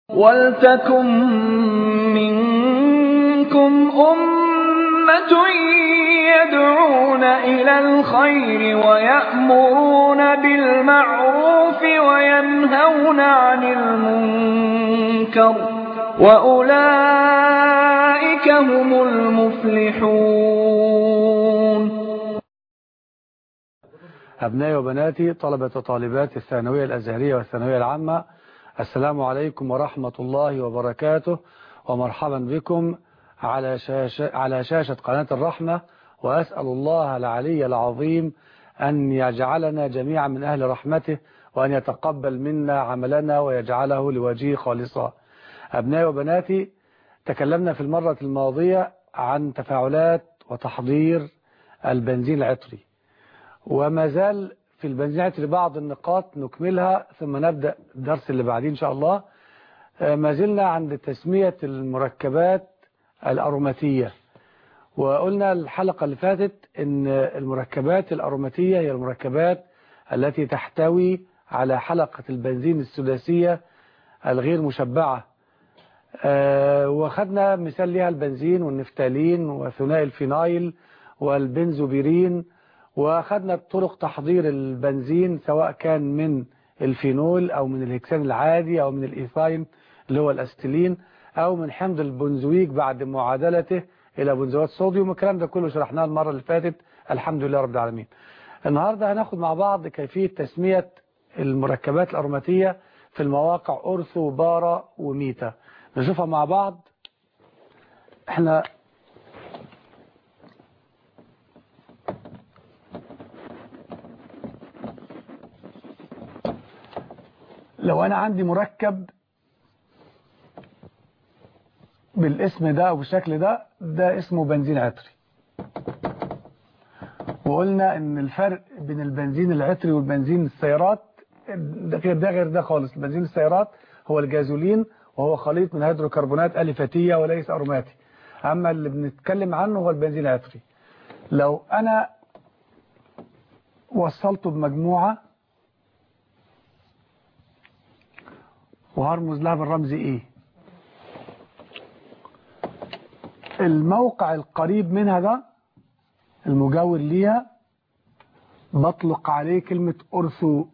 وَلْتَكُن مِّنكُمْ أُمَّةٌ يَدْعُونَ إِلَى الْخَيْرِ وَيَأْمُرُونَ بِالْمَعْرُوفِ وَيَنْهَوْنَ عَنِ الْمُنكَرِ ۚ وَأُولَٰئِكَ هُمُ الْمُفْلِحُونَ أبنائي وبناتي طلبة وطالبات الثانوية الأزهرية والثانوية العامة السلام عليكم ورحمة الله وبركاته ومرحبا بكم على شاشة, على شاشة قناة الرحمة وأسأل الله العلي العظيم أن يجعلنا جميعا من أهل رحمته وأن يتقبل منا عملنا ويجعله لوجهه خالصا أبنائي وبناتي تكلمنا في المرة الماضية عن تفاعلات وتحضير البنزين العطري وما زال في البنزين العطري بعض النقاط نكملها ثم نبدأ الدرس اللي بعدين إن شاء الله ما زلنا عند تسمية المركبات الأروماتية وقلنا الحلقة اللي فاتت ان المركبات الأروماتية هي المركبات التي تحتوي على حلقة البنزين السداسية الغير مشبعة وخدنا مثال لها البنزين والنفتالين وثنائي الفينايل والبنزوبيرين وخدنا طرق تحضير البنزين سواء كان من الفينول أو من الهكسان العادي أو من الإيثاين اللي هو الأستلين أو من حمض البنزويك بعد معادلته إلى بنزوات صوديوم الكلام ده كله شرحناه المرة اللي فاتت الحمد لله رب العالمين النهاردة هناخد مع بعض كيفية تسمية المركبات الأروماتية في المواقع أورثو بارا وميتا نشوفها مع بعض احنا لو أنا عندي مركب بالاسم ده أو بالشكل ده ده اسمه بنزين عطري وقلنا ان الفرق بين البنزين العطري والبنزين السيارات ده غير ده غير ده خالص البنزين السيارات هو الجازولين وهو خليط من هيدروكربونات ألفتية وليس أروماتي أما اللي بنتكلم عنه هو البنزين العطري لو أنا وصلته بمجموعة وهرمز لها بالرمز ايه الموقع القريب منها ده المجاور ليها بطلق عليه كلمة أرثو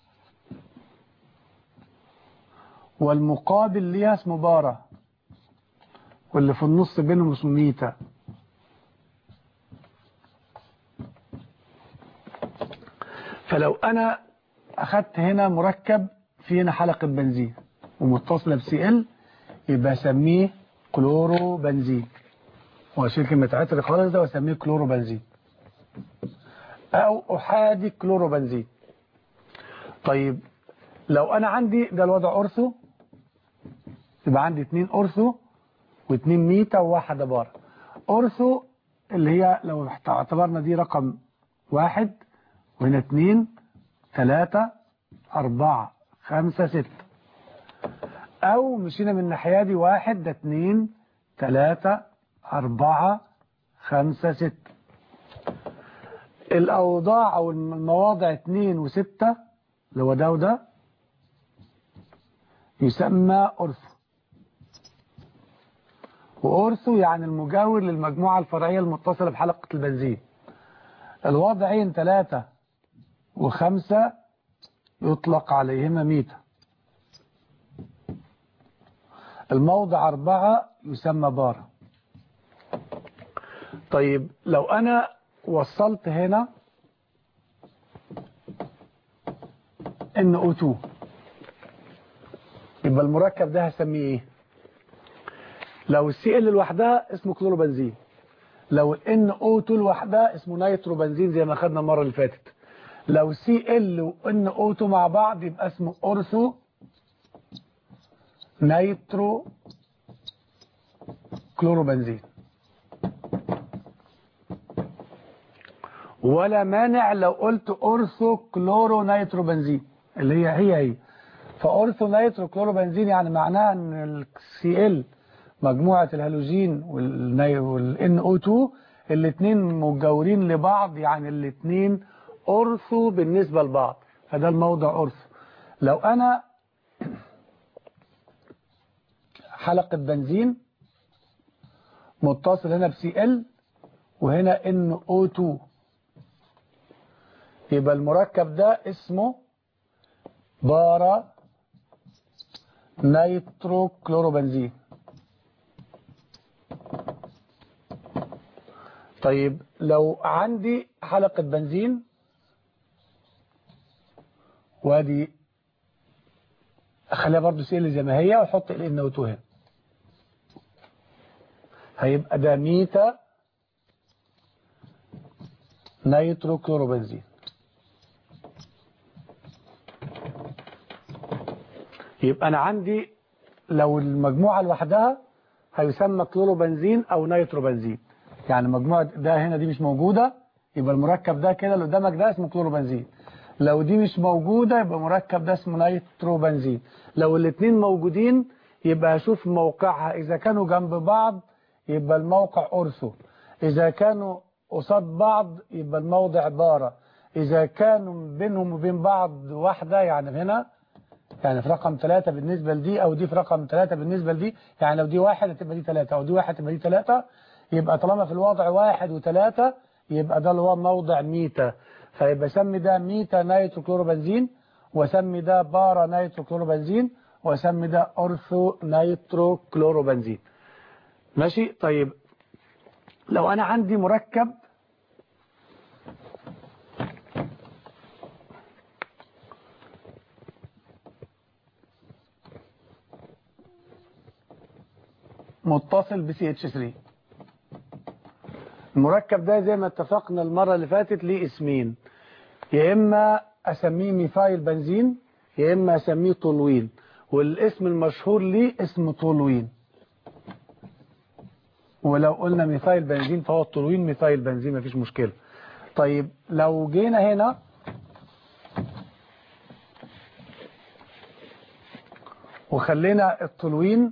والمقابل ليها اسمه بارا واللي في النص بينهم اسمه ميتا فلو أنا أخدت هنا مركب في هنا حلقة بنزين ومتصلة بسي ال يبقى اسميه كلورو بنزين واشيل كلمة عطر خالص ده واسميه كلورو بنزين او احادي كلورو بنزين طيب لو انا عندي ده الوضع اورثو يبقى عندي اتنين اورثو واتنين ميتا وواحدة بارا اورثو اللي هي لو اعتبرنا دي رقم واحد وهنا اتنين تلاتة اربعة خمسة ستة او مشينا من الناحية دي واحد ده اتنين تلاتة اربعة خمسة ستة الاوضاع او المواضع اتنين وستة اللي هو ده وده يسمى أرثو وأرثو يعني المجاور للمجموعة الفرعية المتصلة بحلقة البنزين الوضعين ثلاثة وخمسة يطلق عليهما ميتا الموضع أربعة يسمى بارا طيب لو أنا وصلت هنا ان او 2 يبقى المركب ده هسميه ايه لو السي ال لوحدها اسمه كلورو بنزين لو الان او 2 لوحدها اسمه نيترو بنزين زي ما خدنا المره اللي فاتت لو سي ال وان او 2 مع بعض يبقى اسمه اورثو نيترو كلورو بنزين ولا مانع لو قلت اورثو كلورو نيترو بنزين اللي هي هي هي فاورثو نيترو كلورو بنزين يعني معناها ان السي ال مجموعة الهالوجين والان او 2 الاثنين مجاورين لبعض يعني الاثنين اورثو بالنسبة لبعض فده الموضع اورثو لو انا حلقة بنزين متصل هنا بسي ال وهنا ان او 2 يبقى المركب ده اسمه بارا نيترو كلوروبنزين طيب لو عندي حلقة بنزين وادي اخليها برضو سيل زي ما هي واحط ال ان او 2 هنا هيبقى ده ميتا نيترو كلوروبنزين يبقى انا عندي لو المجموعة لوحدها هيسمى كلوروبنزين او نيتروبنزين يعني مجموعة ده هنا دي مش موجودة يبقى المركب ده كده اللي قدامك ده اسمه كلوروبنزين لو دي مش موجودة يبقى مركب ده اسمه نيتروبنزين لو الاثنين موجودين يبقى اشوف موقعها اذا كانوا جنب بعض يبقى الموقع أرثو إذا كانوا قصاد بعض يبقى الموضع بارة إذا كانوا بينهم وبين بعض واحدة يعني هنا يعني في رقم ثلاثة بالنسبة لدي أو دي في رقم ثلاثة بالنسبة لدي يعني لو دي واحد هتبقى دي ثلاثة أو دي واحد تبقى دي ثلاثة يبقى طالما في الوضع واحد وثلاثة يبقى ده اللي هو موضع ميتا فيبقى سمي ده ميتا نيتروكلوروبنزين وسمي ده بارا نيتروكلوروبنزين وسمي ده أرثو نيتروكلوروبنزين ماشي طيب لو أنا عندي مركب متصل ب CH3 المركب ده زي ما اتفقنا المرة اللي فاتت ليه اسمين يا إما أسميه ميثايل بنزين يا إما أسميه طولوين والاسم المشهور ليه اسم طولوين ولو قلنا ميثايل بنزين فهو الطولوين ميثايل بنزين مفيش مشكلة طيب لو جينا هنا وخلينا الطولوين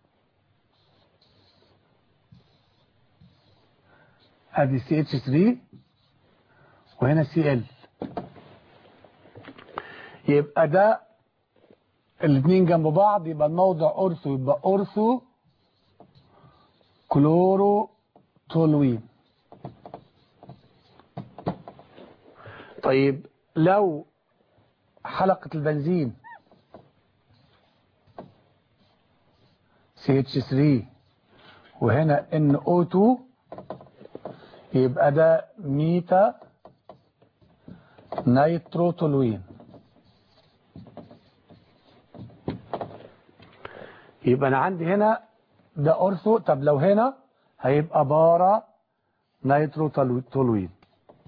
ادي سي اتش 3 وهنا سي ال يبقى ده الاثنين جنب بعض يبقى الموضع اورثو يبقى اورثو كلورو تولوين طيب لو حلقة البنزين CH3 وهنا NO2 يبقى ده ميتا نيتروتولوين يبقى انا عندي هنا ده أرثو طب لو هنا هيبقى بارا نيتروتولوين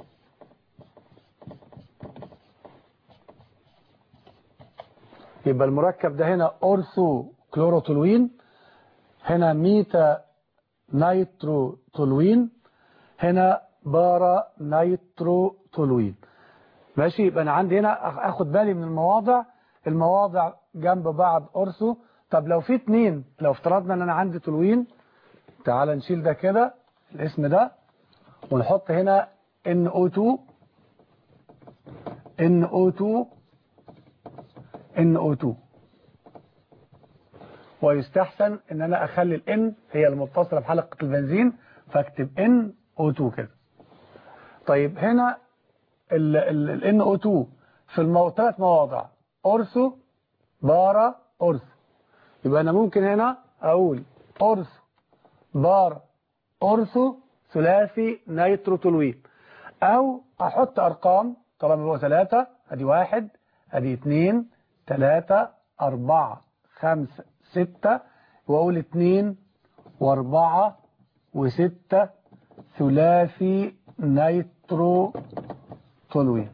يبقى المركب ده هنا أرثو كلوروتولوين هنا ميتا نيتروتولوين هنا بارا نيتروتولوين ماشي يبقى انا عندي هنا اخد بالي من المواضع المواضع جنب بعض أرثو طب لو في اتنين لو افترضنا ان انا عندي تولوين تعال نشيل ده كده الاسم ده ونحط هنا NO2 NO2 NO2 ويستحسن ان انا اخلي الان هي المتصلة بحلقة البنزين فاكتب NO2 كده طيب هنا ال NO2 في المو... ثلاث مواضع أرثو بارا أرثو يبقى أنا ممكن هنا أقول أرثو بارا أرثو ثلاثي نيتروتولوين أو أحط أرقام طالما هو ثلاثة أدي واحد أدي اتنين ثلاثة أربعة خمسة ستة وأقول اتنين وأربعة وستة ثلاثي نيتروتولوين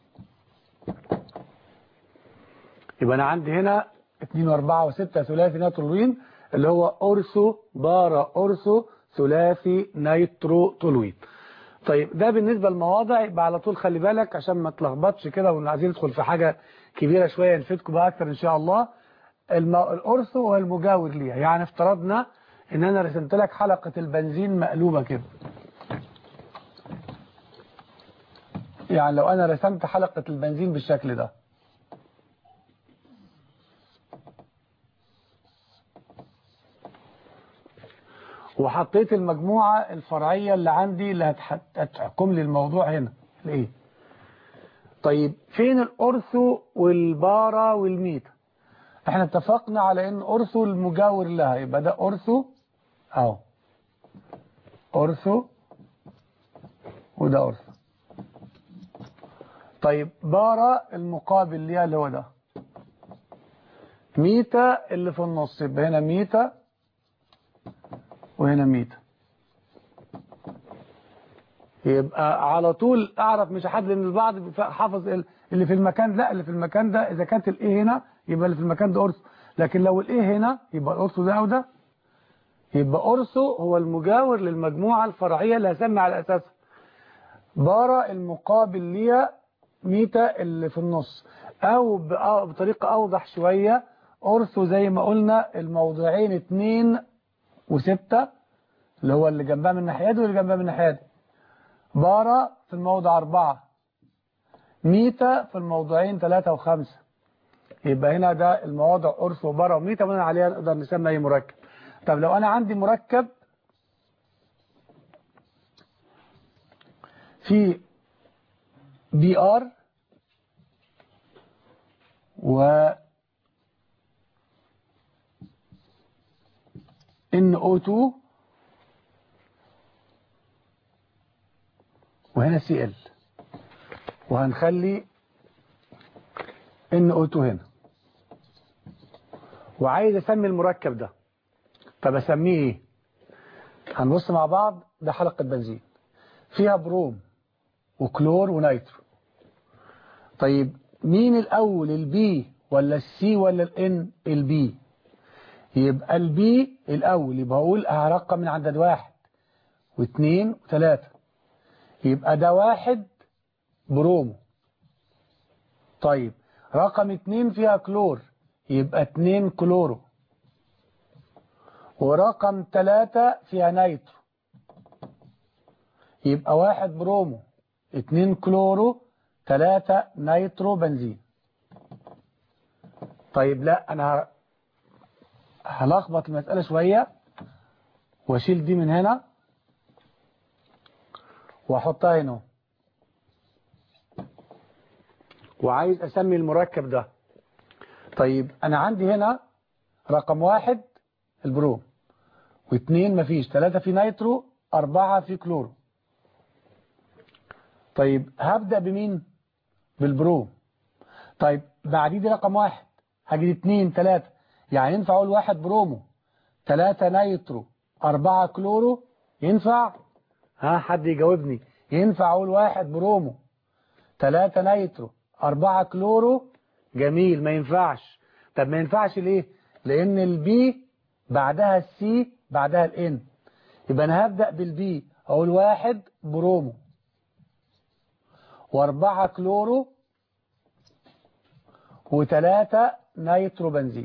يبقى أنا عندي هنا 2 و4 و6 ثلاثي نيتروتولوين اللي هو أورثو بارا أورثو ثلاثي نيتروتولوين طيب ده بالنسبة للمواضع يبقى على طول خلي بالك عشان ما تلخبطش كده وعايزين ندخل في حاجة كبيرة شوية نفيدكم بقى أكتر إن شاء الله الم... الأورثو هو المجاور ليها يعني افترضنا إن أنا رسمت لك حلقة البنزين مقلوبة كده يعني لو أنا رسمت حلقة البنزين بالشكل ده وحطيت المجموعة الفرعية اللي عندي اللي هتح- هتحكم لي الموضوع هنا الايه طيب فين الأرثو والبارا والميتا احنا اتفقنا على ان أرثو المجاور لها يبقى ده أرثو اهو أرثو وده أرثو طيب بارا المقابل ليها اللي هو ده ميتا اللي في النص يبقى هنا ميتا وهنا ميتا يبقى على طول اعرف مش احدد ان البعض حافظ ال- اللي في المكان لا اللي في المكان ده اذا كانت الايه هنا يبقى اللي في المكان ده ارثو لكن لو الايه هنا يبقى الارثو ده او ده يبقى ارثو هو المجاور للمجموعه الفرعيه اللي هسمي على اساسها بارا المقابل ليها ميتا اللي في النص او بأ- بطريقه اوضح شويه ارثو زي ما قلنا الموضوعين اتنين وستة اللي هو اللي جنبها من الناحية دي واللي جنبها من الناحية دي بارا في الموضع أربعة ميتا في الموضوعين ثلاثة وخمسة يبقى هنا ده المواضع أرث وبارا وميتا بناء عليها نقدر نسمي أي مركب طب لو أنا عندي مركب في بي ار و NO2 وهنا Cl وهنخلي NO2 هنا وعايز اسمي المركب ده طب اسميه ايه هنبص مع بعض ده حلقة بنزين فيها بروم وكلور ونيترو طيب مين الاول البي ولا السي ولا الان البي يبقى البي الأول يبقى أقول هرقم من عدد واحد واثنين وثلاثة يبقى ده واحد برومو طيب رقم اتنين فيها كلور يبقى اتنين كلورو ورقم ثلاثة فيها نيترو يبقى واحد برومو اتنين كلورو ثلاثة نيترو بنزين طيب لا انا ه- هلخبط المسألة شوية واشيل دي من هنا واحطها هنا وعايز اسمي المركب ده طيب انا عندي هنا رقم واحد البروم واثنين مفيش ثلاثة في نيترو اربعة في كلورو طيب هبدأ بمين بالبروم طيب بعديه دي رقم واحد هجيب اتنين تلاتة يعني ينفع اقول واحد برومو تلاتة نيترو اربعة كلورو ينفع ها حد يجاوبني ينفع اقول واحد برومو تلاتة نيترو اربعة كلورو جميل ما ينفعش طب ما ينفعش ليه لان البي بعدها السي بعدها الان يبقى انا هبدأ بالبي اقول واحد برومو واربعة كلورو وثلاثة نيترو بنزين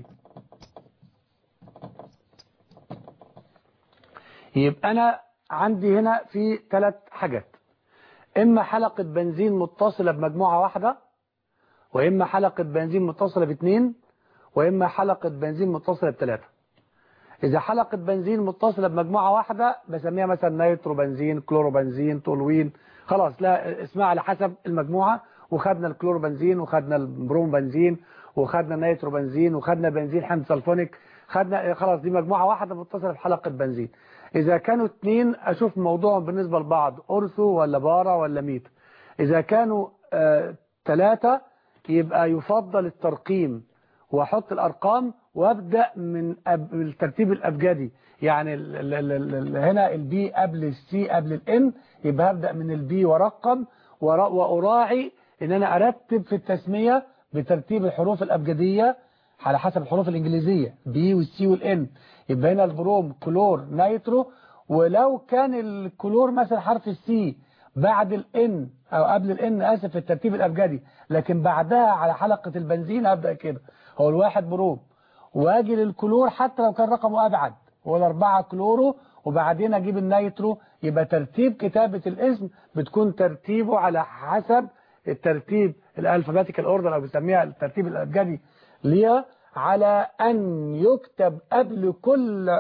يبقى أنا عندي هنا في ثلاث حاجات إما حلقة بنزين متصلة بمجموعة واحدة وإما حلقة بنزين متصلة باثنين وإما حلقة بنزين متصلة بثلاثة إذا حلقة بنزين متصلة بمجموعة واحدة بسميها مثلا نيترو بنزين كلورو بنزين تولوين خلاص لا اسمها على حسب المجموعة وخدنا الكلورو بنزين وخدنا البروم بنزين وخدنا النيترو بنزين وخدنا بنزين حمض سلفونيك خدنا خلاص دي مجموعة واحدة متصلة بحلقة بنزين إذا كانوا اتنين أشوف موضوعهم بالنسبة لبعض أرثو ولا بارا ولا ميتا إذا كانوا آه ثلاثة يبقى يفضل الترقيم واحط الارقام وابدا من أب... الترتيب الابجدي يعني ال... ال... ال... ال... هنا البي قبل السي قبل الان يبقى هبدا من البي وارقم ور... واراعي ان انا ارتب في التسميه بترتيب الحروف الابجديه على حسب الحروف الانجليزيه بي والسي والان يبقى هنا البروم كلور نيترو ولو كان الكلور مثلا حرف السي بعد الان او قبل الان اسف في الترتيب الابجدي لكن بعدها على حلقة البنزين ابدا كده هو الواحد بروم واجي للكلور حتى لو كان رقمه ابعد هو الاربعة كلورو وبعدين اجيب النيترو يبقى ترتيب كتابة الاسم بتكون ترتيبه على حسب الترتيب الالفابيتيكال اوردر او بنسميها الترتيب الابجدي ليها على ان يكتب قبل كل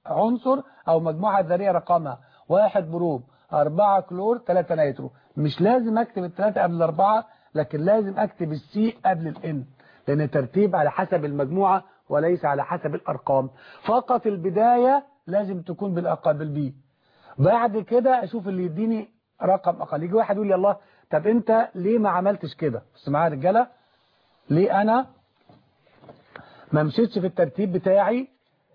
عنصر او مجموعة ذرية رقمها واحد بروم أربعة كلور ثلاثة نيترو مش لازم اكتب الثلاثة قبل الأربعة لكن لازم اكتب السي قبل الان لان ترتيب على حسب المجموعة وليس على حسب الارقام فقط البداية لازم تكون بالاقل بالبي بعد كده اشوف اللي يديني رقم اقل يجي واحد يقول لي الله طب انت ليه ما عملتش كده بس معايا رجاله ليه انا ما مشيتش في الترتيب بتاعي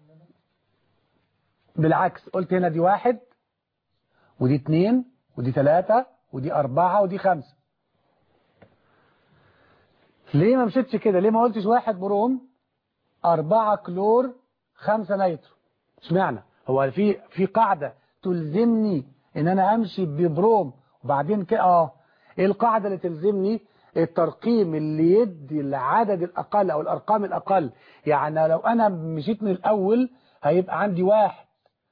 بالعكس قلت هنا دي واحد ودي اتنين ودي تلاتة ودي اربعة ودي خمسة ليه ما مشيتش كده ليه ما قلتش واحد بروم أربعة كلور خمسة نيترو اشمعنى هو في في قاعدة تلزمني ان انا امشي ببروم وبعدين كده اه ايه القاعدة اللي تلزمني الترقيم اللي يدي العدد الاقل او الارقام الاقل يعني لو انا مشيت من الاول هيبقى عندي واحد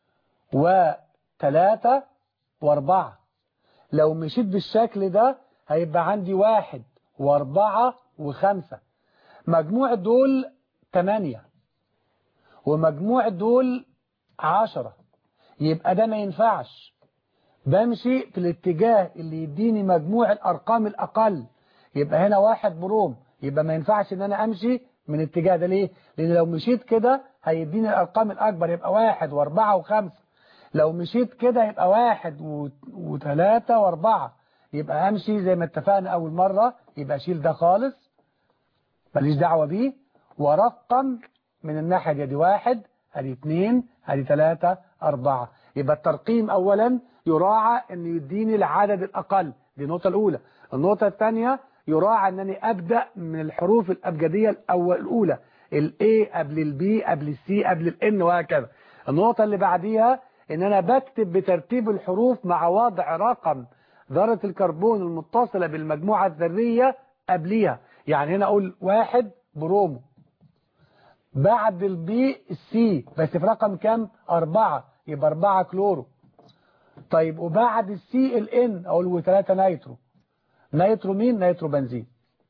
وثلاثة واربعة لو مشيت بالشكل ده هيبقى عندي واحد واربعة وخمسة مجموع دول تمانية ومجموع دول عشرة يبقى ده ما ينفعش بمشي في الاتجاه اللي يديني مجموع الأرقام الأقل يبقى هنا واحد بروم يبقى ما ينفعش ان انا امشي من الاتجاه ده ليه لان لو مشيت كده هيديني الارقام الاكبر يبقى واحد واربعة وخمسة لو مشيت كده يبقى واحد و... وثلاثة واربعة يبقى امشي زي ما اتفقنا اول مرة يبقى اشيل ده خالص ماليش دعوة بيه ورقم من الناحية دي, دي واحد ادي اتنين ادي ثلاثة اربعة يبقى الترقيم اولا يراعى ان يديني العدد الاقل دي النقطة الاولى النقطة الثانية يراعى انني ابدأ من الحروف الابجدية الاول الاولى الاي قبل البي قبل السي قبل الان وهكذا النقطة اللي بعديها ان انا بكتب بترتيب الحروف مع وضع رقم ذرة الكربون المتصلة بالمجموعة الذرية قبليها يعني هنا اقول واحد برومو بعد البي السي بس في رقم كام أربعة يبقى أربعة كلورو طيب وبعد السي الان أقول ثلاثة نيترو نيترو مين نيترو بنزين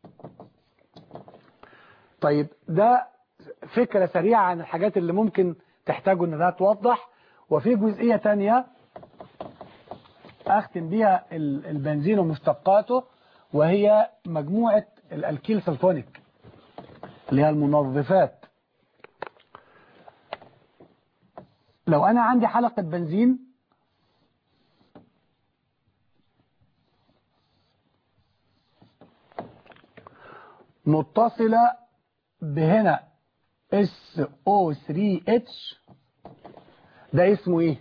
طيب ده فكرة سريعة عن الحاجات اللي ممكن تحتاجوا ان ده توضح وفي جزئية تانية اختم بيها البنزين ومشتقاته وهي مجموعة الالكيل سلفونيك اللي هي المنظفات لو انا عندي حلقة بنزين متصلة بهنا SO3H ده اسمه ايه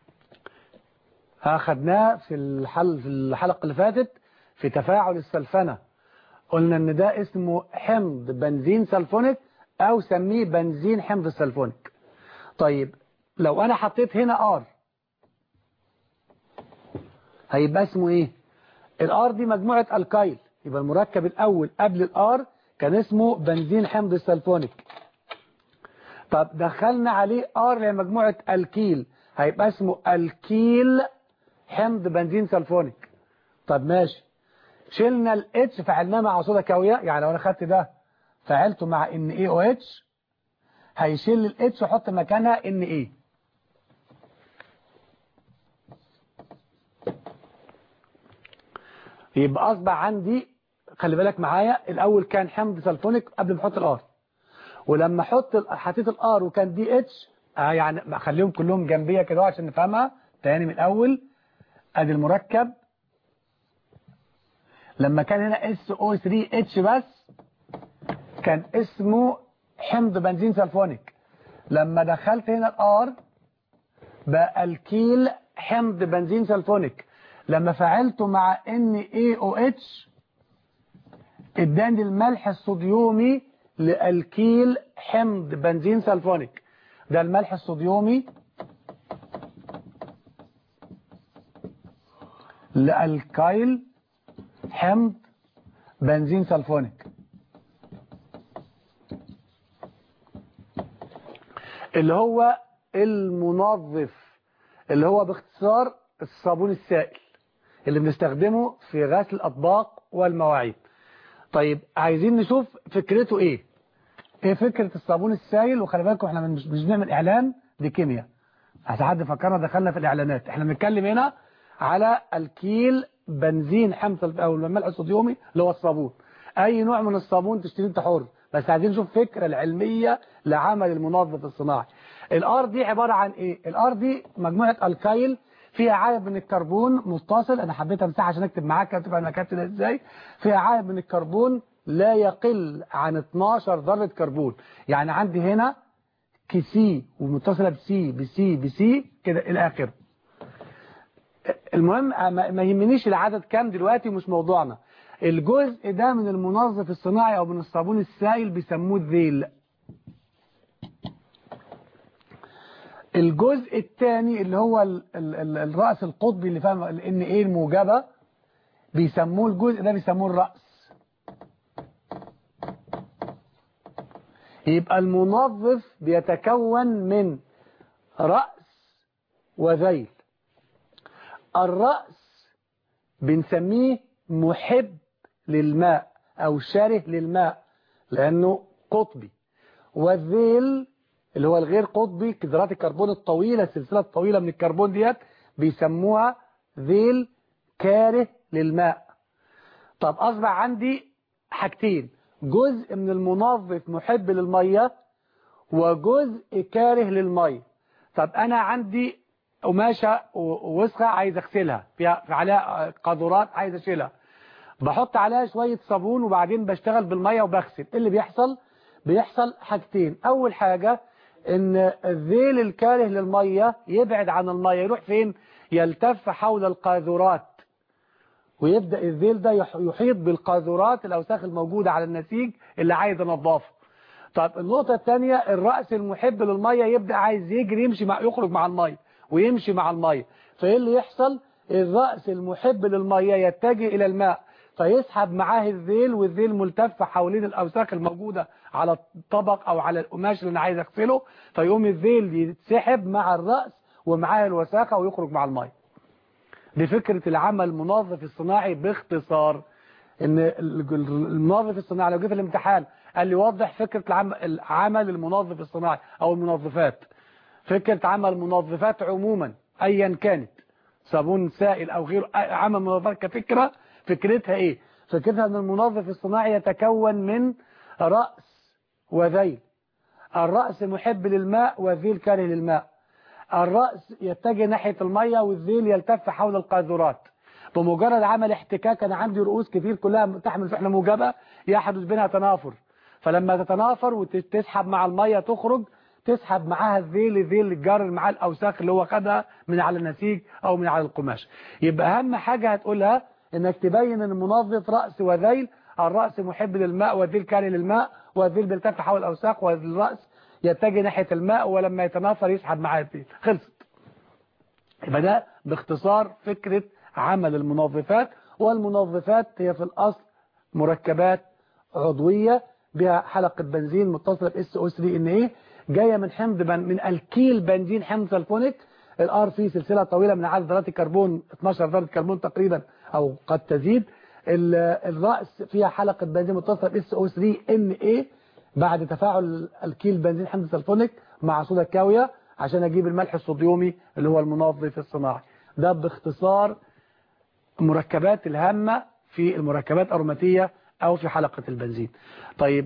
اخدناه في الحل في الحلقة اللي فاتت في تفاعل السلفنة قلنا ان ده اسمه حمض بنزين سلفونيك او سميه بنزين حمض السلفونيك طيب لو انا حطيت هنا ار هيبقى اسمه ايه الار دي مجموعة الكايل يبقى المركب الاول قبل الار كان اسمه بنزين حمض السلفونيك طب دخلنا عليه ار اللي هي مجموعة الكيل هيبقى اسمه الكيل حمض بنزين سلفونيك طب ماشي شلنا الاتش فعلناه مع صودا كاوية يعني لو انا خدت ده فعلته مع ان اي او اتش هيشيل الاتش وحط مكانها ان ايه يبقى اصبح عندي خلي بالك معايا الاول كان حمض سلفونيك قبل ما احط الار ولما احط حطيت الار وكان دي اتش آه يعني خليهم كلهم جنبيه كده عشان نفهمها تاني من الاول ادي المركب لما كان هنا اس او 3 اتش بس كان اسمه حمض بنزين سلفونيك لما دخلت هنا الار بقى الكيل حمض بنزين سلفونيك لما فعلته مع ان اي او اتش اداني الملح الصوديومي لالكيل حمض بنزين سلفونيك ده الملح الصوديومي لالكيل حمض بنزين سلفونيك اللي هو المنظف اللي هو باختصار الصابون السائل اللي بنستخدمه في غسل الأطباق والمواعين طيب عايزين نشوف فكرته ايه ايه فكرة الصابون السائل وخلي بالكم احنا مش مش بنعمل اعلان دي كيمياء عشان حد فكرنا دخلنا في الاعلانات احنا بنتكلم هنا على الكيل بنزين حمض او الملح الصوديومي اللي هو الصابون اي نوع من الصابون تشتريه انت حر بس عايزين نشوف فكره العلميه لعمل المنظف الصناعي الار دي عباره عن ايه الار دي مجموعه الكايل فيها عدد من الكربون متصل انا حبيت امسحها عشان اكتب معاك تبقى انا كاتب ازاي فيها عدد من الكربون لا يقل عن 12 ذره كربون يعني عندي هنا كي سي ومتصله بسي بسي بسي كده الى اخره المهم ما ما يهمنيش العدد كام دلوقتي مش موضوعنا الجزء ده من المنظف الصناعي او من الصابون السائل بيسموه الذيل الجزء الثاني اللي هو ال ال ال الرأس القطبي اللي فاهم ان ايه الموجبة بيسموه الجزء ده بيسموه الرأس يبقى المنظف بيتكون من رأس وذيل الرأس بنسميه محب للماء أو شره للماء لأنه قطبي والذيل اللي هو الغير قطبي كدرات الكربون الطويلة السلسلة الطويلة من الكربون ديت بيسموها ذيل كاره للماء طب أصبح عندي حاجتين جزء من المنظف محب للمية وجزء كاره للمية طب أنا عندي قماشة ووسخة عايز أغسلها فيها عليها قاذورات عايز أشيلها بحط عليها شوية صابون وبعدين بشتغل بالمية وبغسل إيه اللي بيحصل بيحصل حاجتين أول حاجة ان الذيل الكاره للمية يبعد عن المية يروح فين يلتف حول القاذورات ويبدأ الذيل ده يحيط بالقاذورات الأوساخ الموجودة على النسيج اللي عايز انضافه طب النقطة الثانية الرأس المحب للمية يبدأ عايز يجري يمشي مع يخرج مع المية ويمشي مع المية فايه اللي يحصل الرأس المحب للمية يتجه إلى الماء فيسحب معاه الذيل والذيل ملتف حوالين الأوساخ الموجودة على الطبق أو على القماش اللي أنا عايز أغسله فيقوم الذيل يتسحب مع الرأس ومعاه الوساخة ويخرج مع المية دي فكرة العمل المنظف الصناعي باختصار ان المنظف الصناعي لو جه في الامتحان قال لي وضح فكرة العمل المنظف الصناعي او المنظفات فكرة عمل منظفات عموما ايا كانت صابون سائل او غيره عمل منظفات كفكرة فكرتها ايه فكرتها ان المنظف الصناعي يتكون من رأس وذيل الرأس محب للماء والذيل كاره للماء الرأس يتجه ناحية المية والذيل يلتف حول القاذورات بمجرد عمل احتكاك أنا عندي رؤوس كتير كلها تحمل فحنة موجبة يحدث بينها تنافر فلما تتنافر وتسحب مع المية تخرج تسحب معاها الذيل الذيل الجار معاه الأوساخ اللي هو خدها من على النسيج أو من على القماش يبقى أهم حاجة هتقولها إنك تبين إن منظف رأس وذيل الرأس محب للماء والذيل كاره للماء والذيل بيلتف حول الأوساخ والرأس يتجه ناحية الماء ولما يتنافر يسحب معاه الذيل خلصت يبقى ده باختصار فكرة عمل المنظفات والمنظفات هي في الأصل مركبات عضوية بها حلقة بنزين متصلة ب SO3 ان ايه جاية من حمض بن من الكيل بنزين حمض سلفونيك الار فيه سلسلة طويلة من عدد ذرات الكربون 12 ذرة كربون تقريبا او قد تزيد الرأس فيها حلقة بنزين متصلة ب SO3 ان ايه بعد تفاعل الكيل بنزين حمض سلفونيك مع صودا كاوية عشان اجيب الملح الصوديومي اللي هو المنظف الصناعي ده باختصار مركبات الهامة في المركبات أروماتية أو في حلقة البنزين طيب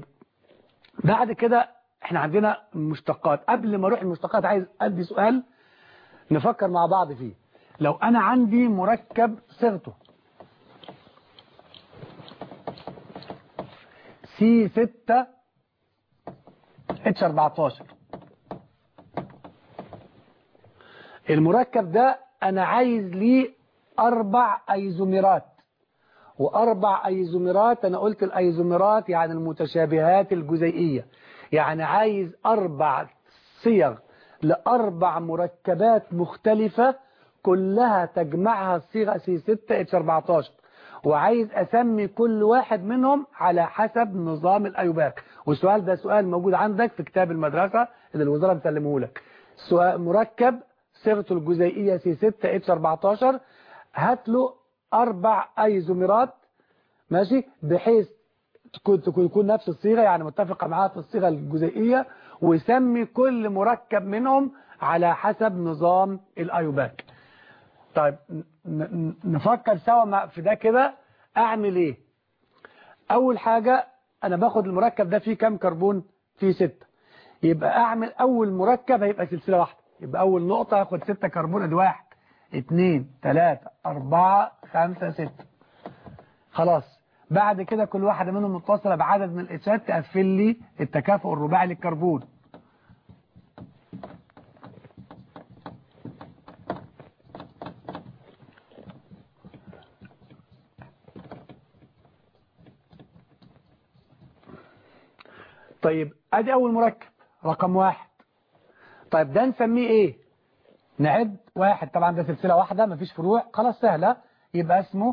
بعد كده احنا عندنا مشتقات قبل ما اروح المشتقات عايز أدي سؤال نفكر مع بعض فيه لو أنا عندي مركب صيغته سي 6 اتش 14 المركب ده أنا عايز ليه أربع أيزوميرات وأربع أيزوميرات أنا قلت الأيزوميرات يعني المتشابهات الجزيئية يعني عايز أربع صيغ لأربع مركبات مختلفة كلها تجمعها الصيغة سي 6 اتش 14 وعايز أسمي كل واحد منهم على حسب نظام الأيوباك والسؤال ده سؤال موجود عندك في كتاب المدرسة اللي الوزارة مسلمه لك سؤال مركب صيغته الجزيئية سي 6 اتش 14 هات له أربع أيزوميرات ماشي بحيث تكون تكون يكون نفس الصيغة يعني متفقة معاها في الصيغة الجزيئية ويسمي كل مركب منهم على حسب نظام الايوباك طيب نفكر سوا في ده كده اعمل ايه اول حاجة انا باخد المركب ده فيه كام كربون فيه ستة يبقى اعمل اول مركب هيبقى سلسلة واحدة يبقى اول نقطة هاخد ستة كربون ادي واحد اتنين تلاتة اربعة خمسة ستة خلاص بعد كده كل واحدة منهم متصلة بعدد من الاتشات تقفل لي التكافؤ الرباعي للكربون طيب ادي اول مركب رقم واحد طيب ده نسميه ايه نعد واحد طبعا ده سلسلة واحدة مفيش فروع خلاص سهلة يبقى اسمه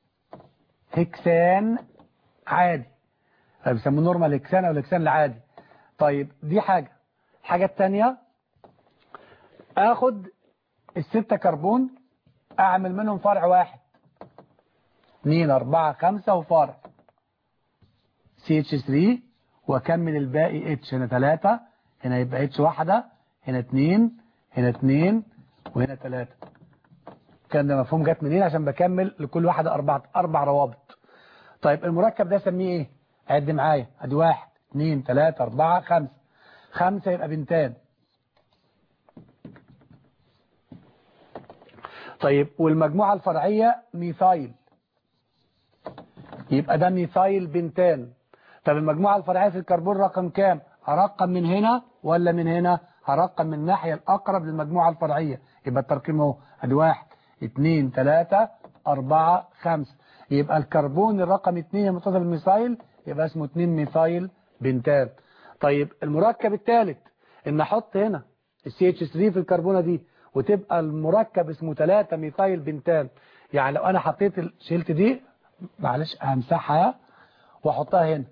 هكسان عادي بيسموه نورمال هكسان او الهكسان العادي طيب دي حاجة الحاجة التانية اخد الستة كربون اعمل منهم فرع واحد اتنين اربعة خمسة وفرع CH3 واكمل الباقي اتش هنا ثلاثة هنا يبقى اتش واحدة هنا اتنين هنا اتنين وهنا ثلاثة كان ده مفهوم جت منين عشان بكمل لكل واحدة أربع أربع روابط طيب المركب ده سميه ايه عد معايا ادي واحد اتنين تلاتة اربعة خمسة خمسة يبقى بنتان طيب والمجموعة الفرعية ميثايل يبقى ده ميثايل بنتان طب المجموعة الفرعية في الكربون رقم كام هرقم من هنا ولا من هنا هرقم من الناحية الأقرب للمجموعة الفرعية يبقى الترقيم اهو ادي واحد اتنين تلاتة أربعة خمسة يبقى الكربون الرقم اتنين المتصل بالميثايل يبقى اسمه اتنين ميثايل بنتان طيب المركب الثالث ان احط هنا السي اتش 3 في الكربونة دي وتبقى المركب اسمه 3 ميثايل بنتان يعني لو انا حطيت شلت دي معلش همسحها واحطها هنا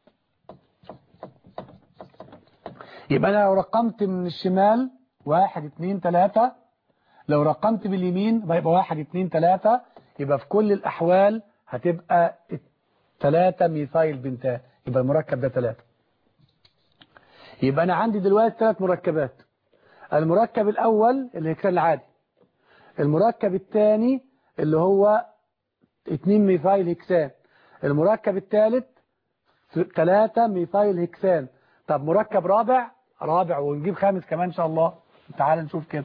يبقى انا لو رقمت من الشمال واحد اتنين تلاتة لو رقمت باليمين يبقى واحد اتنين تلاتة يبقى في كل الأحوال هتبقى تلاتة ميثايل بنتان يبقى المركب ده تلاتة يبقى أنا عندي دلوقتي ثلاث مركبات المركب الأول الهكسان العادي المركب الثاني اللي هو اتنين ميثايل هكسان المركب الثالث ثلاثة ميثايل هكسان طب مركب رابع رابع ونجيب خامس كمان إن شاء الله تعال نشوف كده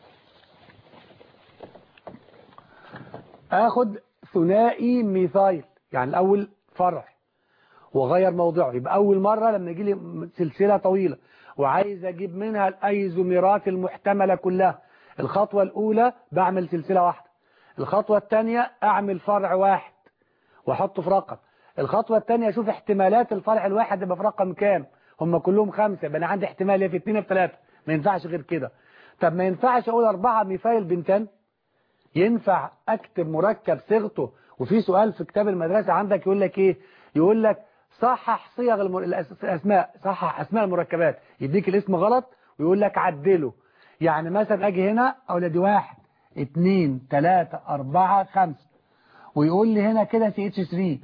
اخد ثنائي ميثايل يعني الاول فرع وغير موضعه يبقى اول مرة لما يجي لي سلسلة طويلة وعايز اجيب منها الايزوميرات المحتملة كلها الخطوة الاولى بعمل سلسلة واحدة الخطوة الثانية اعمل فرع واحد واحطه في رقم الخطوة الثانية اشوف احتمالات الفرع الواحد يبقى في رقم كام هم كلهم خمسة يبقى انا عندي احتمال يا في اثنين في ثلاثة ما ينفعش غير كده طب ما ينفعش اقول اربعة ميثايل بنتان ينفع اكتب مركب صيغته وفي سؤال في كتاب المدرسة عندك يقول لك ايه يقول لك صحح صيغ المر... الاسماء صحح اسماء المركبات يديك الاسم غلط ويقول لك عدله يعني مثلا اجي هنا اقول دي واحد اتنين تلاتة اربعة خمسة ويقول لي هنا كده سي اتش 3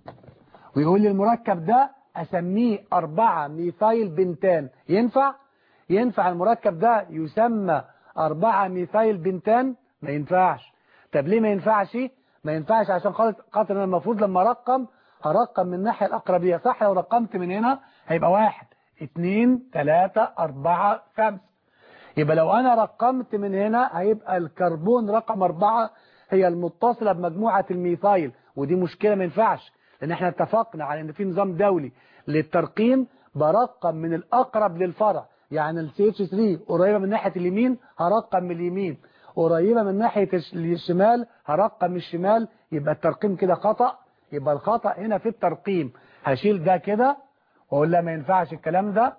ويقول لي المركب ده اسميه اربعة ميثايل بنتان ينفع ينفع المركب ده يسمى اربعة ميثايل بنتان ما ينفعش طب ليه ما ينفعش ما ينفعش عشان خاطر انا المفروض لما ارقم هرقم من الناحية الأقربية صح لو رقمت من هنا هيبقى واحد اتنين تلاتة أربعة خمسة يبقى لو أنا رقمت من هنا هيبقى الكربون رقم أربعة هي المتصلة بمجموعة الميثايل ودي مشكلة ما ينفعش لأن احنا اتفقنا على ان في نظام دولي للترقيم برقم من الأقرب للفرع يعني ال CH3 قريبة من ناحية اليمين هرقم من اليمين قريبة من ناحية الشمال هرقم من الشمال يبقى الترقيم كده خطأ يبقى الخطأ هنا في الترقيم هشيل ده كده واقول لا ما ينفعش الكلام ده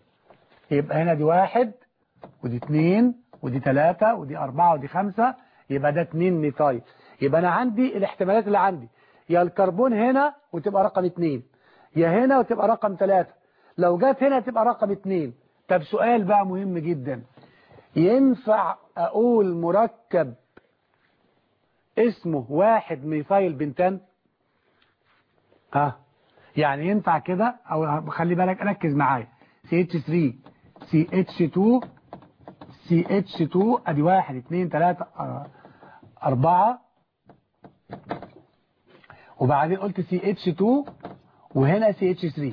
يبقى هنا دي واحد ودي اتنين ودي تلاتة ودي اربعة ودي خمسة يبقى ده اتنين ميثايل يبقى انا عندي الاحتمالات اللي عندي يا الكربون هنا وتبقى رقم اتنين يا هنا وتبقى رقم تلاتة لو جت هنا تبقى رقم اتنين طب سؤال بقى مهم جدا ينفع اقول مركب اسمه واحد ميثايل بنتان ها يعني ينفع كده او خلي بالك ركز معايا CH3 CH2 سي اتش 2 ادي واحد اتنين تلاتة آه، اربعة وبعدين قلت سي اتش 2 وهنا سي اتش 3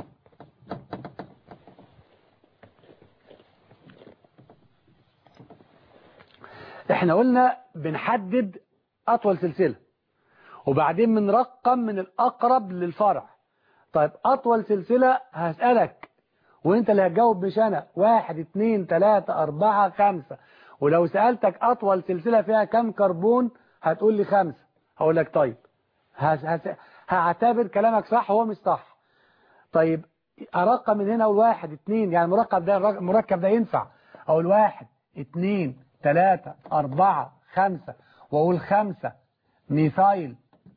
احنا قلنا بنحدد اطول سلسلة وبعدين بنرقم من الاقرب للفرع طيب اطول سلسلة هسألك وانت اللي هتجاوب مش انا واحد اتنين تلاتة اربعة خمسة ولو سألتك اطول سلسلة فيها كم كربون هتقول لي خمسة هقول لك طيب هس- هس- هعتبر كلامك صح هو مش صح طيب ارقم من هنا اقول واحد اتنين يعني المركب ده المركب ده ينفع اقول واحد اتنين تلاتة اربعة خمسة واقول خمسة ميثايل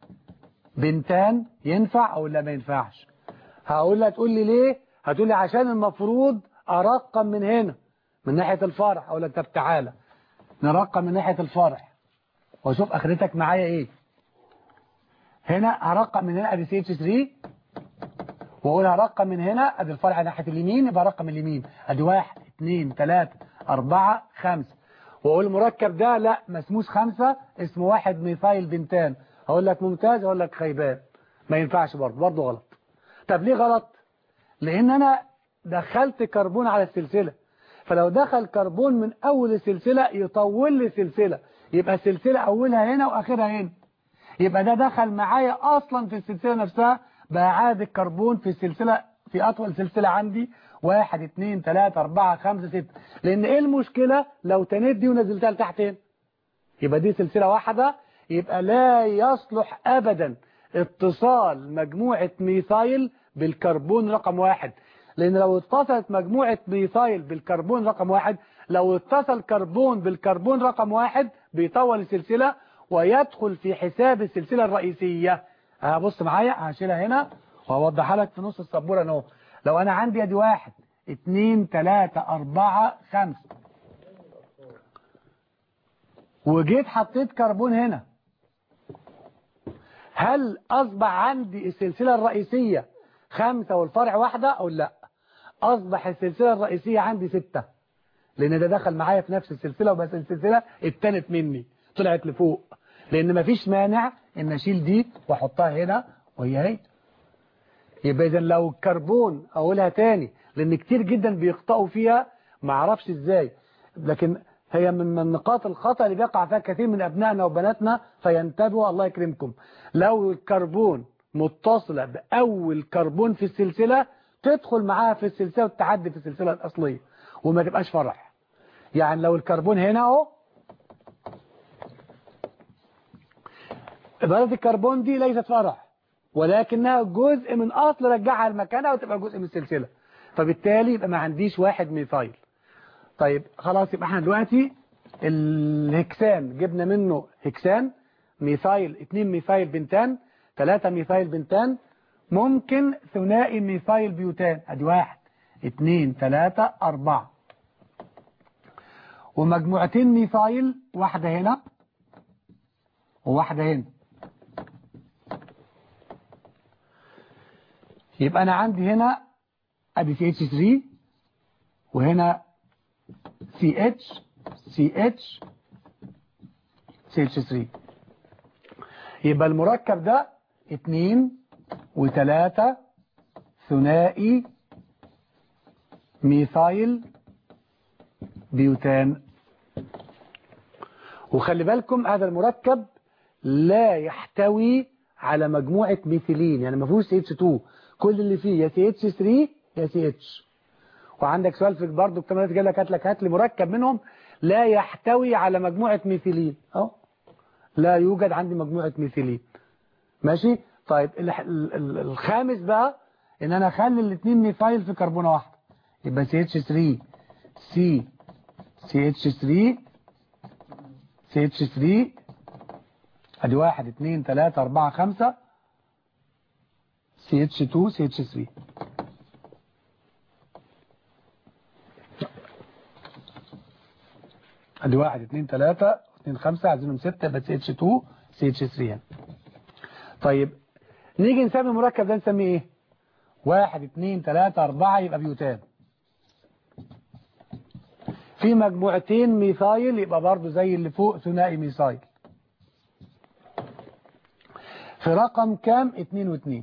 بنتان ينفع او لا ما ينفعش هقول لها تقول لي ليه هتقول لي عشان المفروض ارقم من هنا من ناحية الفرع اقول لك طب تعالى نرقم من ناحية الفرع واشوف اخرتك معايا ايه هنا هرقم من هنا ادي سي اتش 3 واقول هرقم من هنا ادي الفرع ناحية اليمين يبقى رقم اليمين ادي واحد اتنين تلاتة اربعة خمسة واقول المركب ده لا ما اسموش خمسة اسمه واحد ميثايل بنتان هقول لك ممتاز هقول لك خيبان ما ينفعش برضه برضه غلط طب ليه غلط لان انا دخلت كربون على السلسلة فلو دخل كربون من اول السلسلة يطول لي سلسلة يبقى السلسلة اولها هنا واخرها هنا يبقى ده دخل معايا اصلا في السلسلة نفسها بقى عدد الكربون في السلسلة في اطول سلسلة عندي واحد اتنين تلاتة اربعة خمسة ستة لان ايه المشكلة لو تنيت دي ونزلتها لتحت هنا يبقى دي سلسلة واحدة يبقى لا يصلح ابدا اتصال مجموعة ميثايل بالكربون رقم واحد لان لو اتصلت مجموعة ميثايل بالكربون رقم واحد لو اتصل كربون بالكربون رقم واحد بيطول السلسلة ويدخل في حساب السلسلة الرئيسية هبص معايا هشيلها هنا وهوضحها لك في نص السبورة اهو لو انا عندي ادي واحد اتنين تلاتة اربعة خمسة وجيت حطيت كربون هنا هل اصبح عندي السلسلة الرئيسية خمسة والفرع واحدة او لا اصبح السلسلة الرئيسية عندي ستة لان ده دخل معايا في نفس السلسلة وبس السلسلة اتنت مني طلعت لفوق لان مفيش مانع ان اشيل دي واحطها هنا وهي هي يبقى اذا لو الكربون اقولها تاني لان كتير جدا بيخطئوا فيها ما اعرفش ازاي لكن هي من من نقاط الخطأ اللي بيقع فيها كثير من ابنائنا وبناتنا فينتبهوا الله يكرمكم لو الكربون متصلة باول كربون في السلسلة تدخل معاها في السلسلة وتعدي في السلسلة الاصلية وما تبقاش فرع يعني لو الكربون هنا اهو إضافة الكربون دي ليست فرع ولكنها جزء من أصل رجعها لمكانها وتبقى جزء من السلسلة فبالتالي يبقى ما عنديش واحد ميثايل طيب خلاص يبقى احنا دلوقتي الهكسان جبنا منه هكسان ميثايل اتنين ميثايل بنتان تلاتة ميثايل بنتان ممكن ثنائي ميثايل بيوتان ادي واحد اتنين تلاتة اربعة ومجموعتين ميثايل واحدة هنا وواحدة هنا يبقى أنا عندي هنا أدي CH3 وهنا CH CH CH3 يبقى المركب ده اتنين وتلاتة ثنائي ميثايل بيوتان وخلي بالكم هذا المركب لا يحتوي على مجموعة ميثيلين يعني ما فيهوش CH2 كل اللي فيه يا CH3 يا CH وعندك سؤال في برضه الكاميرات جاي لك هات لك هات لي مركب منهم لا يحتوي على مجموعة ميثيلين اهو لا يوجد عندي مجموعة ميثيلين ماشي طيب ال ال ال الخامس بقى ان انا اخلي الاثنين ميثايل في كربونة واحدة يبقى CH3 C CH3 CH3 ادي واحد اتنين تلاتة اربعة خمسة CH2 CH3 ادي واحد اتنين تلاتة اتنين خمسة عايزينهم ستة يبقى CH2 CH3 يعني. طيب نيجي نسمي المركب ده نسميه ايه واحد اتنين تلاتة اربعة يبقى بيوتان في مجموعتين ميثايل يبقى برضو زي اللي فوق ثنائي ميثايل في رقم كام اتنين واتنين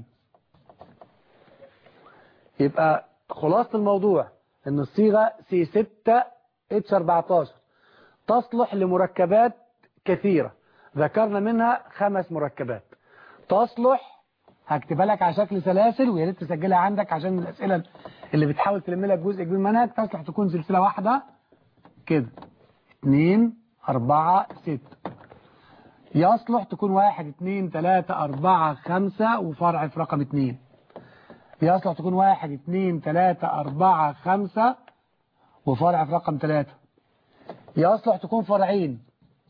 يبقى خلاصة الموضوع ان الصيغة سي 6 اتش 14 تصلح لمركبات كثيرة ذكرنا منها خمس مركبات تصلح هكتبها لك على شكل سلاسل ويا ريت تسجلها عندك عشان الأسئلة اللي بتحاول تلم لك جزء كبير منها تصلح تكون سلسلة واحدة كده اتنين أربعة ستة يصلح تكون واحد اتنين تلاتة أربعة خمسة وفرع في رقم اتنين يصلح تكون واحد اتنين تلاتة أربعة خمسة وفرع في رقم تلاتة يصلح تكون فرعين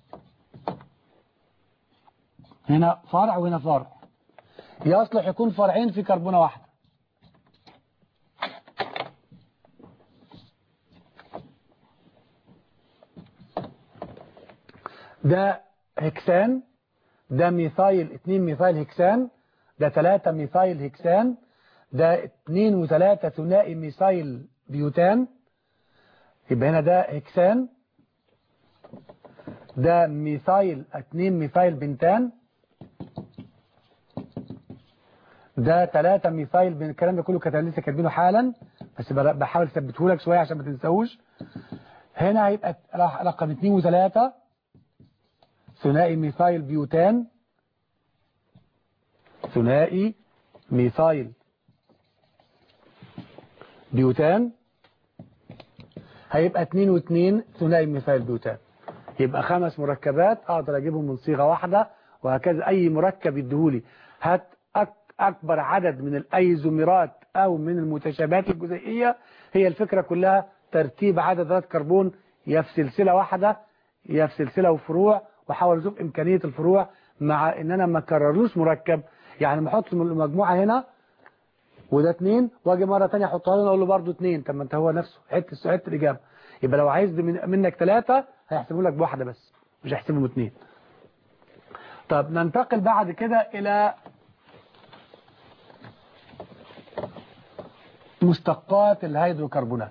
هنا فرع وهنا فرع يصلح يكون فرعين في كربونة واحدة ده هكسان ده ميثايل 2 ميثايل هكسان ده 3 ميثايل هكسان ده 2 و3 ثنائي ميثايل بيوتان يبقى هنا ده هكسان ده ميثايل 2 ميثايل بنتان ده 3 ميثايل بن الكلام ده كله كانت لسه كاتبينه حالا بس بحاول اثبته لك شويه عشان ما تنساوش هنا هيبقى رقم 2 و3 ثنائي ميثايل بيوتان ثنائي ميثايل بيوتان هيبقى 2 و2 ثنائي ميثايل بيوتان يبقى خمس مركبات اقدر اجيبهم من صيغه واحده وهكذا اي مركب يديهولي هات اكبر عدد من الايزوميرات او من المتشابهات الجزيئيه هي الفكره كلها ترتيب عدد ذات كربون يا في سلسله واحده يا في سلسله وفروع واحاول اشوف امكانيه الفروع مع ان انا ما اكررلوش مركب يعني ما احط المجموعه هنا وده اتنين واجي مره ثانيه احطها له اقول له برده اتنين طب ما انت هو نفسه حته حته الاجابه يبقى لو عايز منك ثلاثه هيحسبوا لك بواحده بس مش هيحسبهم اتنين طب ننتقل بعد كده الى مشتقات الهيدروكربونات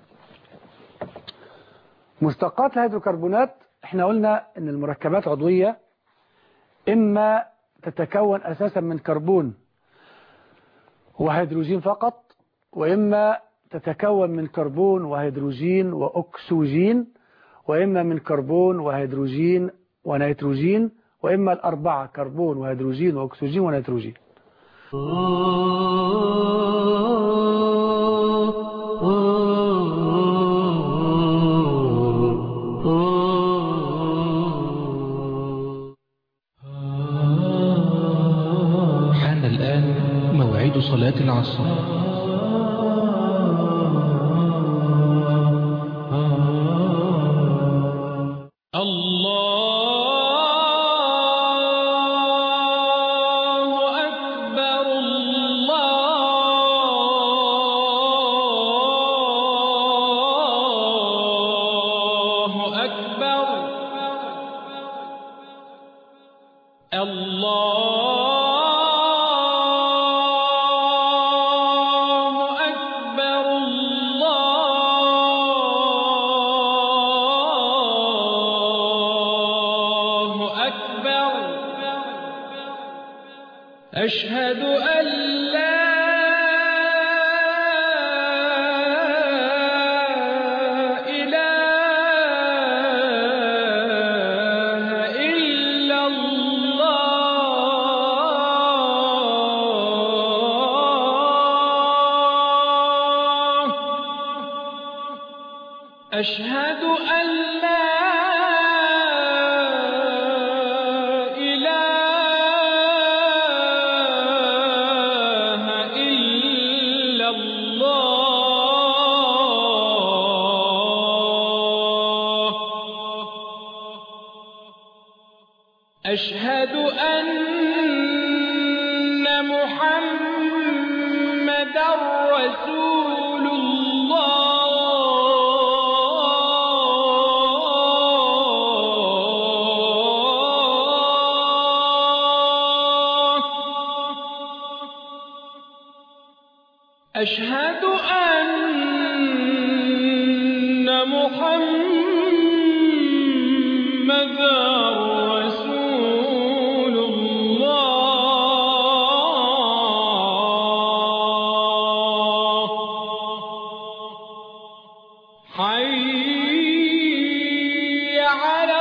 مشتقات الهيدروكربونات احنا قلنا ان المركبات عضوية اما تتكون اساسا من كربون وهيدروجين فقط واما تتكون من كربون وهيدروجين واكسجين واما من كربون وهيدروجين ونيتروجين واما الاربعه كربون وهيدروجين واكسجين ونيتروجين حان الآن موعد صلاة العصر الله أكبر الله أكبر الله أكبر الله أكبر أشهد أن لا إله إلا الله أشهد أن لا إله إلا الله أشهد أن محمد رسول الله أشهد أن محمد محمد رسول الله حي على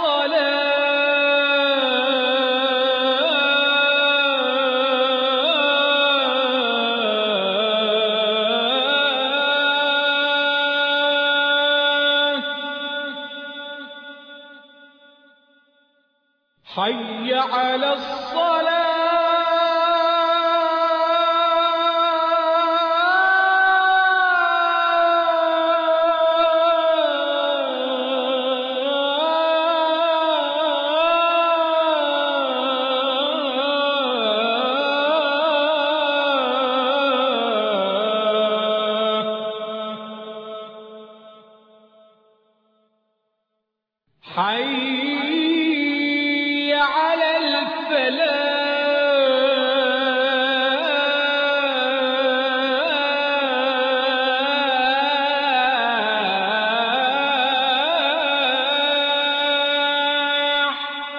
الصلاة حي على الصلاة حي على الفلاح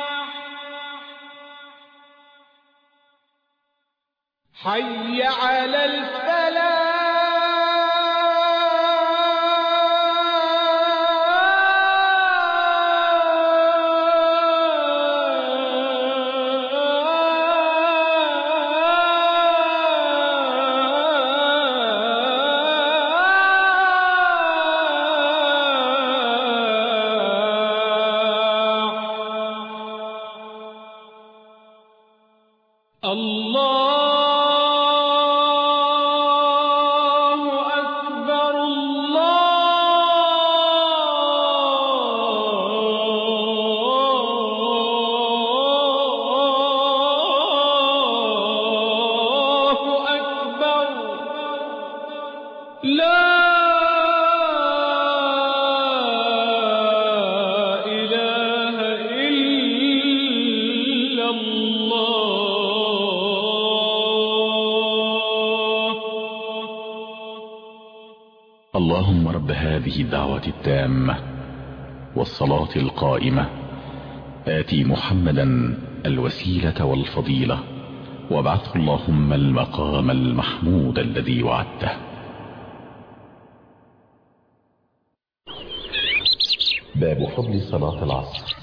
حي على الفلاح الله أكبر الله أكبر لا إله إلا الله اللهم رب هذه الدعوة التامة والصلاة القائمة آتي محمدا الوسيلة والفضيلة وابعثه اللهم المقام المحمود الذي وعدته باب فضل صلاة العصر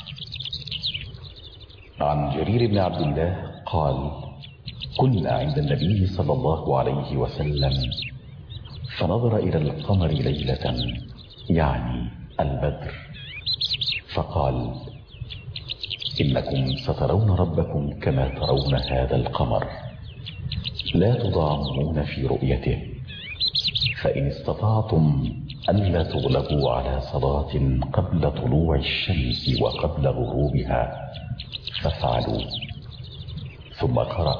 عن جرير بن عبد الله قال كنا عند النبي صلى الله عليه وسلم فنظر إلى القمر ليلة يعني البدر فقال إنكم سترون ربكم كما ترون هذا القمر لا تضامون في رؤيته فإن استطعتم ألا تغلبوا على صلاة قبل طلوع الشمس وقبل غروبها فافعلوا ثم قرأ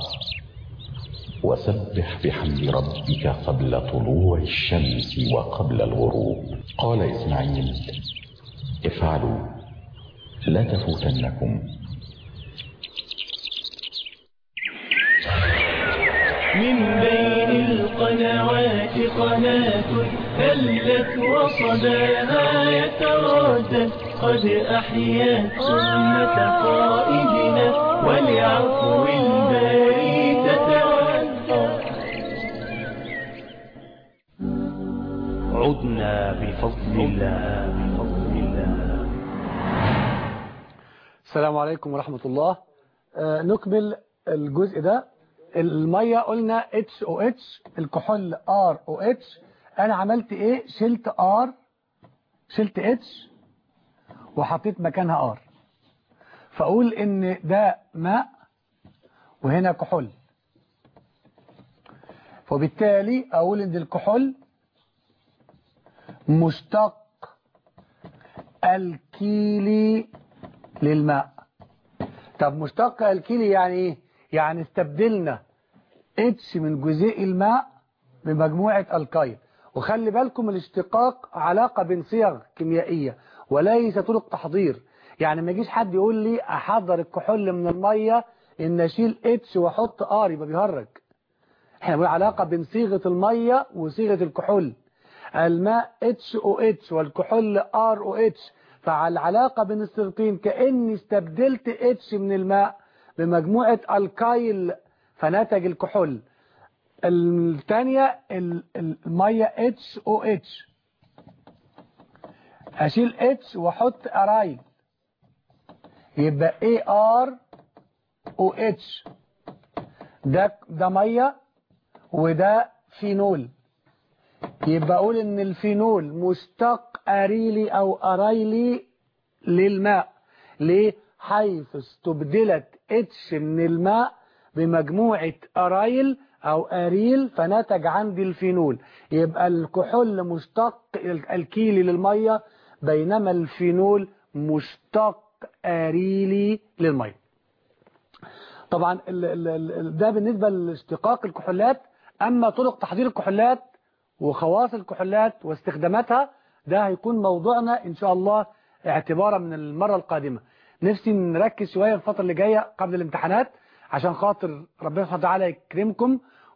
وسبح بحمد ربك قبل طلوع الشمس وقبل الغروب قال إسماعيل افعلوا لا تفوتنكم من بين القنوات قناة هلت وصداها يتردد قد أحيت سنة قائدنا ولعفو الباري تتودد عدنا بفضل الله بفضل الله السلام عليكم ورحمة الله آه، نكمل الجزء ده المية قلنا HOH الكحول ROH انا عملت ايه شلت R شلت H وحطيت مكانها R فاقول ان ده ماء وهنا كحول وبالتالي اقول ان الكحول مشتق الكيلي للماء طب مشتق الكيلي يعني ايه يعني استبدلنا اتش من جزيء الماء بمجموعة الكاين وخلي بالكم الاشتقاق علاقة بين صيغ كيميائية وليس طرق تحضير يعني ما يجيش حد يقول لي احضر الكحول من المية ان اشيل اتش واحط ار يبقى بيهرج احنا بنقول علاقة بين صيغة المية وصيغة الكحول الماء HOH والكحول ROH فالعلاقة بين الصيغتين كأني استبدلت اتش من الماء بمجموعة الكايل فنتج الكحول الثانية ال- ال- المية اتش او اتش اشيل اتش واحط ارايل يبقى اي ار او اتش ده ده ميه وده فينول يبقى اقول ان الفينول مشتق اريلي او اريلي للماء ليه حيث استبدلت اتش من الماء بمجموعة ارايل او اريل فنتج عندي الفينول يبقى الكحول مشتق الكيلي للمية بينما الفينول مشتق اريلي للمية طبعا ال- ال- ال- ده بالنسبة لاشتقاق الكحولات أما طرق تحضير الكحولات وخواص الكحولات واستخداماتها ده هيكون موضوعنا إن شاء الله اعتبارا من المرة القادمة نفسي نركز شوية الفترة اللي جاية قبل الامتحانات عشان خاطر ربنا سبحانه وتعالى يكرمكم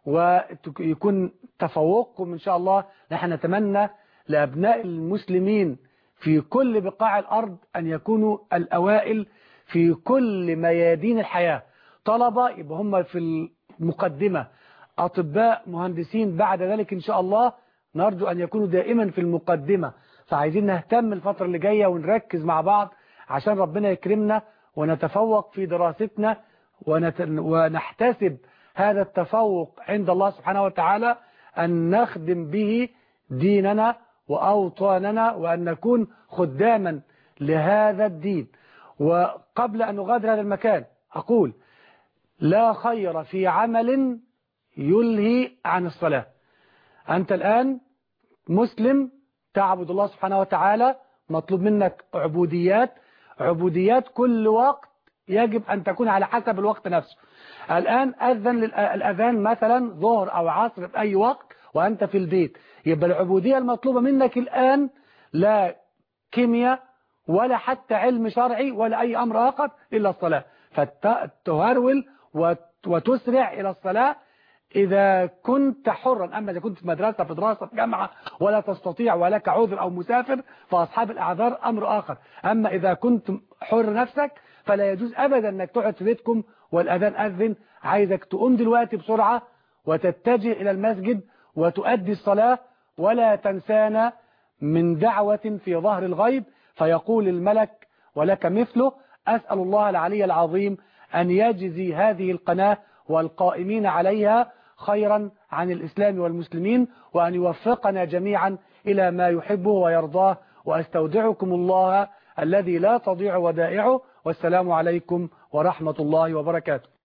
ويكون تفوقكم إن شاء الله نحن نتمنى لأبناء المسلمين في كل بقاع الأرض أن يكونوا الأوائل في كل ميادين الحياة طلبة يبقى هم في المقدمة أطباء مهندسين بعد ذلك إن شاء الله نرجو أن يكونوا دائما في المقدمة فعايزين نهتم الفترة اللي جاية ونركز مع بعض عشان ربنا يكرمنا ونتفوق في دراستنا ونت... ونحتسب هذا التفوق عند الله سبحانه وتعالى أن نخدم به ديننا وأوطاننا وأن نكون خداما لهذا الدين وقبل أن نغادر هذا المكان أقول لا خير في عمل يلهي عن الصلاة أنت الآن مسلم تعبد الله سبحانه وتعالى مطلوب منك عبوديات عبوديات كل وقت يجب أن تكون على حسب الوقت نفسه الآن أذن للأ- الأذان مثلا ظهر أو عصر في أي وقت وأنت في البيت يبقى العبودية المطلوبة منك الآن لا كيمياء ولا حتى علم شرعي ولا أي أمر آخر إلا الصلاة فتهرول وت- وتسرع إلى الصلاة إذا كنت حرا أما إذا كنت في مدرسة في دراسة في جامعة ولا تستطيع ولك عذر أو مسافر فأصحاب الأعذار أمر آخر أما إذا كنت حر نفسك فلا يجوز أبدا أنك تقعد في بيتكم والأذان أذن عايزك تقوم دلوقتي بسرعة وتتجه إلى المسجد وتؤدي الصلاة ولا تنسانا من دعوة في ظهر الغيب فيقول الملك ولك مثله أسأل الله العلي العظيم أن يجزي هذه القناة والقائمين عليها خيرا عن الإسلام والمسلمين وأن يوفقنا جميعا إلى ما يحبه ويرضاه وأستودعكم الله الذي لا تضيع ودائعه والسلام عليكم ورحمة الله وبركاته